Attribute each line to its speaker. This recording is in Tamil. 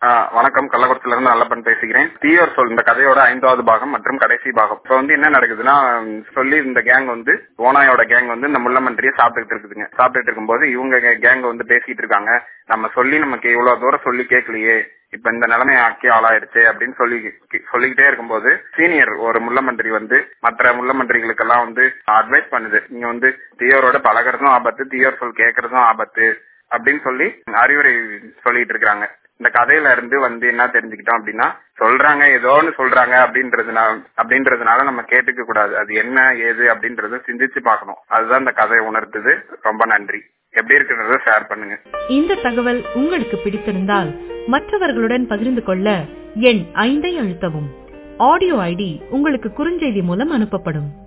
Speaker 1: ஆ, வணக்கம் கள்ளக்குறிச்சில இருந்து நல்லப்பன் பேசுகிறேன் தீயோர் சொல் இந்த கதையோட ஐந்தாவது பாகம் மற்றும் கடைசி பாகம் இப்போ வந்து என்ன நடக்குதுன்னா ம், சொல்லி இந்த கேங் வந்து ஓனாயோட கேங் வந்து இந்த முள்ளமன்றியை சாப்பிட்டுட்டு இருக்குதுங்க சாப்பிட்டுட்டு இருக்கும்போது இவங்க கேங் வந்து பேசிட்டு இருக்காங்க நம்ம சொல்லி நமக்கு இவ்வளவு தூரம் சொல்லி கேட்கலையே இப்ப இந்த நிலைமை ஆக்கி ஆளாயிடுச்சு அப்படின்னு சொல்லி சொல்லிக்கிட்டே இருக்கும்போது சீனியர் ஒரு முள்ளமந்திரி வந்து மற்ற முள்ளமந்திரிகளுக்கெல்லாம் வந்து அட்வைஸ் பண்ணுது நீங்க வந்து தீயோரோட பழகுறதும் ஆபத்து தீயோர் சொல் கேட்கறதும் ஆபத்து அப்படின்னு சொல்லி அறிவுரை சொல்லிட்டு இருக்காங்க இந்த கதையில இருந்து வந்து என்ன தெரிஞ்சுக்கிட்டோம் அப்படின்னா சொல்றாங்க ஏதோன்னு சொல்றாங்க அப்படின்றதுனால அப்படின்றதுனால நம்ம கேட்டுக்க கூடாது அது என்ன ஏது அப்படின்றத சிந்திச்சு பார்க்கணும் அதுதான் இந்த கதையை உணர்த்துது ரொம்ப நன்றி எப்படி இருக்குன்றத ஷேர் பண்ணுங்க
Speaker 2: இந்த தகவல் உங்களுக்கு பிடித்திருந்தால் மற்றவர்களுடன் பகிர்ந்து கொள்ள எண் ஐந்தை அழுத்தவும் ஆடியோ ஐடி உங்களுக்கு குறுஞ்செய்தி மூலம் அனுப்பப்படும்